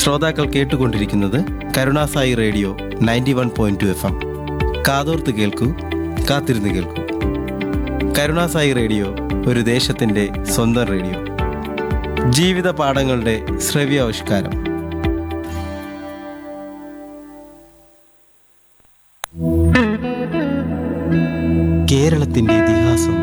ശ്രോതാക്കൾ കേട്ടുകൊണ്ടിരിക്കുന്നത് Karunasai radio ninety one point two F M കാതോർത്ത് കേൾക്കൂ കാത്തിരുന്ന് കേൾക്കൂ കരുണാസായി റേഡിയോ ഒരു ദേശത്തിൻ്റെ സ്വന്തം റേഡിയോ ജീവിത പാഠങ്ങളുടെ ശ്രവ്യാവിഷ്കാരം കേരളത്തിന്റെ ഇതിഹാസം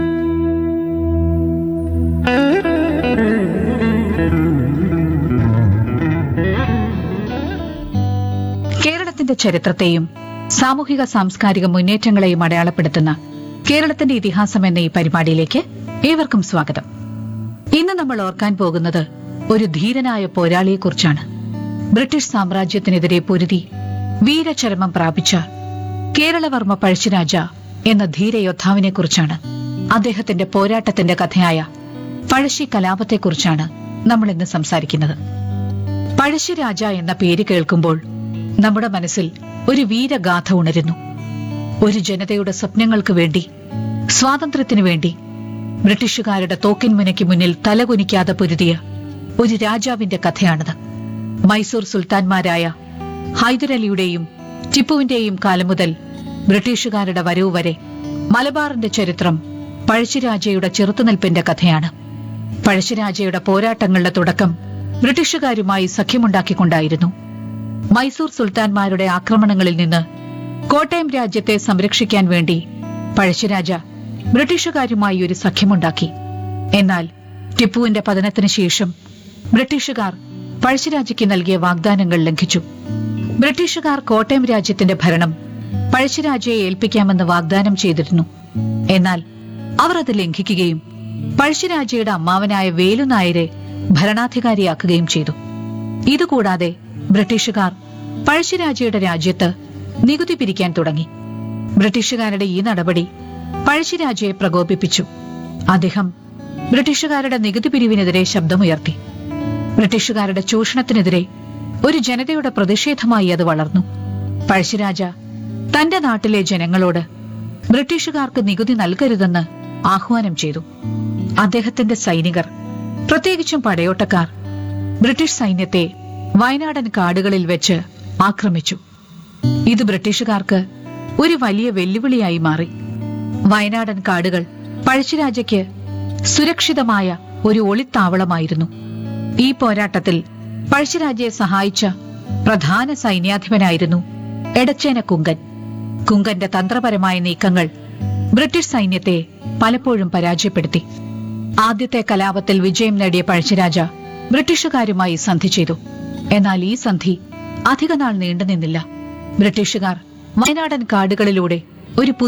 കേരളത്തിന്റെ ചരിത്രത്തെയും സാമൂഹിക സാംസ്കാരിക മുന്നേറ്റങ്ങളെയും അടയാളപ്പെടുത്തുന്ന കേരളത്തിന്റെ ഇതിഹാസം എന്ന ഈ പരിപാടിയിലേക്ക് ഏവർക്കും സ്വാഗതം ഇന്ന് നമ്മൾ ഓർക്കാൻ പോകുന്നത് ഒരു ധീരനായ പോരാളിയെക്കുറിച്ചാണ് ബ്രിട്ടീഷ് സാമ്രാജ്യത്തിനെതിരെ പൊരുതി വീരചരമം പ്രാപിച്ച കേരളവർമ്മ പഴശ്ശിരാജ എന്ന ധീരയോദ്ധാവിനെക്കുറിച്ചാണ് അദ്ദേഹത്തിന്റെ പോരാട്ടത്തിന്റെ കഥയായ പഴശ്ശി കലാപത്തെക്കുറിച്ചാണ് നമ്മൾ ഇന്ന് സംസാരിക്കുന്നത് പഴശ്ശിരാജ എന്ന പേര് കേൾക്കുമ്പോൾ നമ്മുടെ മനസ്സിൽ ഒരു വീരഗാഥ ഉണരുന്നു ഒരു ജനതയുടെ സ്വപ്നങ്ങൾക്ക് വേണ്ടി സ്വാതന്ത്ര്യത്തിനു വേണ്ടി ബ്രിട്ടീഷുകാരുടെ തോക്കിൻ മുനയ്ക്ക് മുന്നിൽ തലകുനിക്കാതെ പൊരുതിയ ഒരു രാജാവിന്റെ കഥയാണിത് മൈസൂർ സുൽത്താൻമാരായ ഹൈദരലിയുടെയും ടിപ്പുവിന്റെയും കാലം മുതൽ ബ്രിട്ടീഷുകാരുടെ വരവ് വരെ മലബാറിന്റെ ചരിത്രം പഴശ്ശിരാജയുടെ ചെറുത്തുനിൽപ്പിന്റെ കഥയാണ് പഴശ്ശിരാജയുടെ പോരാട്ടങ്ങളുടെ തുടക്കം ബ്രിട്ടീഷുകാരുമായി സഖ്യമുണ്ടാക്കിക്കൊണ്ടായിരുന്നു മൈസൂർ സുൽത്താൻമാരുടെ ആക്രമണങ്ങളിൽ നിന്ന് കോട്ടയം രാജ്യത്തെ സംരക്ഷിക്കാൻ വേണ്ടി പഴശ്ശിരാജ ബ്രിട്ടീഷുകാരുമായി ഒരു സഖ്യമുണ്ടാക്കി എന്നാൽ ടിപ്പുവിന്റെ പതനത്തിന് ശേഷം ബ്രിട്ടീഷുകാർ പഴശ്ശിരാജയ്ക്ക് നൽകിയ വാഗ്ദാനങ്ങൾ ലംഘിച്ചു ബ്രിട്ടീഷുകാർ കോട്ടയം രാജ്യത്തിന്റെ ഭരണം പഴശ്ശിരാജയെ ഏൽപ്പിക്കാമെന്ന് വാഗ്ദാനം ചെയ്തിരുന്നു എന്നാൽ അവർ അത് ലംഘിക്കുകയും പഴശ്ശിരാജയുടെ അമ്മാവനായ വേലുനായരെ ഭരണാധികാരിയാക്കുകയും ചെയ്തു ഇതുകൂടാതെ ബ്രിട്ടീഷുകാർ പഴശ്ശിരാജയുടെ രാജ്യത്ത് നികുതി പിരിക്കാൻ തുടങ്ങി ബ്രിട്ടീഷുകാരുടെ ഈ നടപടി പഴശ്ശിരാജയെ പ്രകോപിപ്പിച്ചു അദ്ദേഹം ബ്രിട്ടീഷുകാരുടെ നികുതി പിരിവിനെതിരെ ശബ്ദമുയർത്തി ബ്രിട്ടീഷുകാരുടെ ചൂഷണത്തിനെതിരെ ഒരു ജനതയുടെ പ്രതിഷേധമായി അത് വളർന്നു പഴശ്ശിരാജ തന്റെ നാട്ടിലെ ജനങ്ങളോട് ബ്രിട്ടീഷുകാർക്ക് നികുതി നൽകരുതെന്ന് ആഹ്വാനം ചെയ്തു അദ്ദേഹത്തിന്റെ സൈനികർ പ്രത്യേകിച്ചും പടയോട്ടക്കാർ ബ്രിട്ടീഷ് സൈന്യത്തെ വയനാടൻ കാടുകളിൽ വെച്ച് ആക്രമിച്ചു ഇത് ബ്രിട്ടീഷുകാർക്ക് ഒരു വലിയ വെല്ലുവിളിയായി മാറി വയനാടൻ കാടുകൾ പഴശ്ശിരാജയ്ക്ക് സുരക്ഷിതമായ ഒരു ഒളിത്താവളമായിരുന്നു ഈ പോരാട്ടത്തിൽ പഴശ്ശിരാജയെ സഹായിച്ച പ്രധാന സൈന്യാധിപനായിരുന്നു എടച്ചേന കുങ്കൻ കുങ്കന്റെ തന്ത്രപരമായ നീക്കങ്ങൾ ബ്രിട്ടീഷ് സൈന്യത്തെ പലപ്പോഴും പരാജയപ്പെടുത്തി ആദ്യത്തെ കലാപത്തിൽ വിജയം നേടിയ പഴശ്ശിരാജ ബ്രിട്ടീഷുകാരുമായി സന്ധി ചെയ്തു എന്നാൽ ഈ സന്ധി അധികനാൾ നീണ്ടുനിന്നില്ല ബ്രിട്ടീഷുകാർ വയനാടൻ കാടുകളിലൂടെ ഒരു